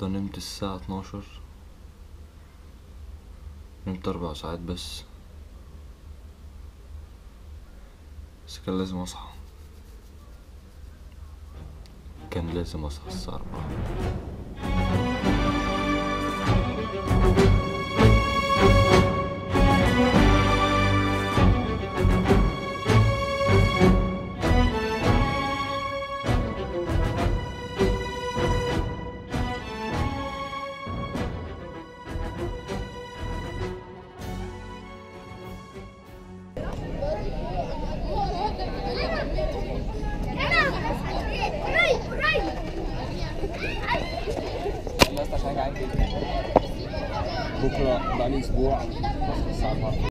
النهاردة نمت الساعة اتناشر نمت أربع ساعات بس بس كان لازم أصحى كان لازم أصحى الساعة أربعة خلصت عشان اجي عندي بكره بقالي اسبوع بصحى الساعه 4